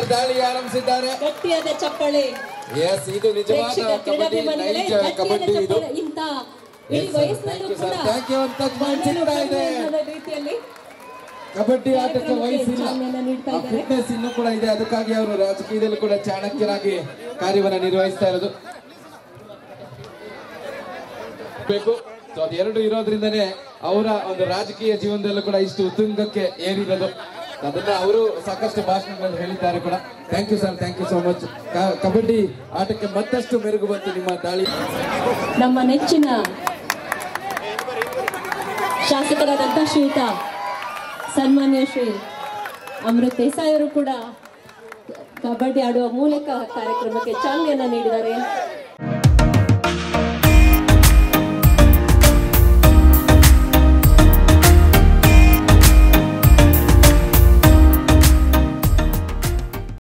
ದಾಳಿ ಆರಂಭಿಸಿದ್ದಾರೆ ಗಟ್ಟಿಯಾದ ಚಪ್ಪಾಳೆ ಎಸ್ ಇದು ನಿಜವಾದ ಪ್ರೇಕ್ಷಕ ಕಬಡ್ಡಿ ಕ್ರೀಡಾಭಿಮಾನಿಗಳೇ ನೈಜ ಗಟ್ಟಿಯಾದ ಕಬಡ್ಡಿ ಇದು ಚಪ್ಪಾಳೆ ಇಂಥ ಇಡೀ ವಯಸ್ಸಿನಲ್ಲೂ ಕೂಡ ಥ್ಯಾಂಕ್ ಯು ಅಂತ ಮಣ್ಣನ್ನು ಸಿಗ್ತಾ ಇದೆ ಕಣ್ಣು ಅನ್ನೋ ರೀತಿಯಲ್ಲಿ ಕಬಡ್ಡಿ ಆಟಕ್ಕೆ ಕಾರ್ಯಕ್ರಮಕ್ಕೆ ವಯಸ್ಸಿಲ್ಲ ಚಾಲನೆಯನ್ನ ನೀಡ್ತಾ ಇದ್ದಾರೆ. ಫಿಟ್ನೆಸ್ ಇನ್ನೂ ಕೂಡ ಇದೆ ಅದಕ್ಕಾಗಿ ಅವರು ರಾಜಕೀಯದಲ್ಲೂ ಕೂಡ ಚಾಣಕ್ಯರಾಗಿ ಕಾರ್ಯವನ್ನು ನಿರ್ವಹಿಸ್ತಾ ಇರೋದು ಬೇಕು ಸೊ ಅದೆರಡು ಇರೋದ್ರಿಂದನೇ ಅವರ ಒಂದು ರಾಜಕೀಯ ಜೀವನದಲ್ಲೂ ಕೂಡ ಇಷ್ಟು ಉತ್ತುಂಗಕ್ಕೆ ಏರಿರೋದು ಅದನ್ನ ಅವರು ಸಾಕಷ್ಟು ಭಾಷಣಗಳಲ್ಲಿ ಹೇಳಿದ್ದಾರೆ ಕೂಡ thank you sir thank you so much kabaddi ಆಟಕ್ಕೆ ಮತ್ತಷ್ಟು ಮೆರುಗು ಬಂತು ನಿಮ್ಮ ದಾಳಿ ನಮ್ಮ ನೆಚ್ಚಿನ ಶಾಸಕರಾದಂಥ ಶ್ರೀಯುತ ಸನ್ಮಾನ್ಯ ಶ್ರೀ ಅಮೃತ್ ದೇಸಾಯಿ ಅವರು ಕೂಡ ಕಬಡ್ಡಿ ಆಡುವ ಮೂಲಕ ಕಾರ್ಯಕ್ರಮಕ್ಕೆ ಚಾಲನೆಯನ್ನ ನೀಡಿದ್ದಾರೆ